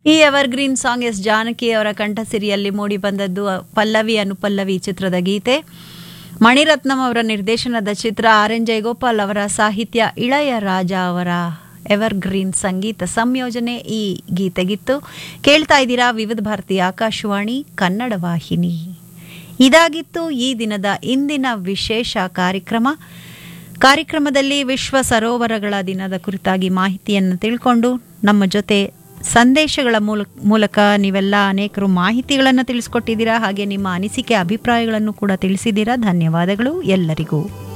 ಈ evergreen song S Janaki ಅವರ ಕಂಠಸಿರಿಯಲ್ಲಿ ಮೂಡಿ ಬಂದದ್ದು ಪಲ್ಲವಿ ಅನುಪಲ್ಲವಿ ಚಿತ್ರದ ಗೀತೆ ಮಣಿರತ್ನಂ ಅವರ ನಿರ್ದೇಶನದ ಚಿತ್ರ ಆರ್ ಎನ್ ಜಯಗೋಪಾಲ್ ಅವರ ಸಾಹಿತ್ಯ ಇಳಯ ರಾಜ ಅವರ ಎವರ್ ಗ್ರೀನ್ ಸಂಗೀತ ಸಂಯೋಜನೆ ಈ ಗೀತೆಗಿತ್ತು ಕೇಳ್ತಾ ಇದ್ದೀರಾ ವಿವಿಧ ಭಾರತಿ ಆಕಾಶವಾಣಿ ಕನ್ನಡ ವಾಹಿನಿ ಇದಾಗಿತ್ತು ಈ ದಿನದ ಇಂದಿನ ವಿಶೇಷ ಕಾರ್ಯಕ್ರಮ ಕಾರ್ಯಕ್ರಮದಲ್ಲಿ ವಿಶ್ವ ಸರೋವರಗಳ ದಿನದ ಕುರಿತಾಗಿ ಮಾಹಿತಿಯನ್ನು ತಿಳ್ಕೊಂಡು ನಮ್ಮ ಜೊತೆ ಸಂದೇಶಗಳ ಮೂಲಕ ಮೂಲಕ ನೀವೆಲ್ಲ ಅನೇಕರು ಮಾಹಿತಿಗಳನ್ನು ತಿಳಿಸ್ಕೊಟ್ಟಿದ್ದೀರಾ ಹಾಗೆ ನಿಮ್ಮ ಅನಿಸಿಕೆ ಅಭಿಪ್ರಾಯಗಳನ್ನು ಕೂಡ ತಿಳಿಸಿದ್ದೀರಾ ಧನ್ಯವಾದಗಳು ಎಲ್ಲರಿಗೂ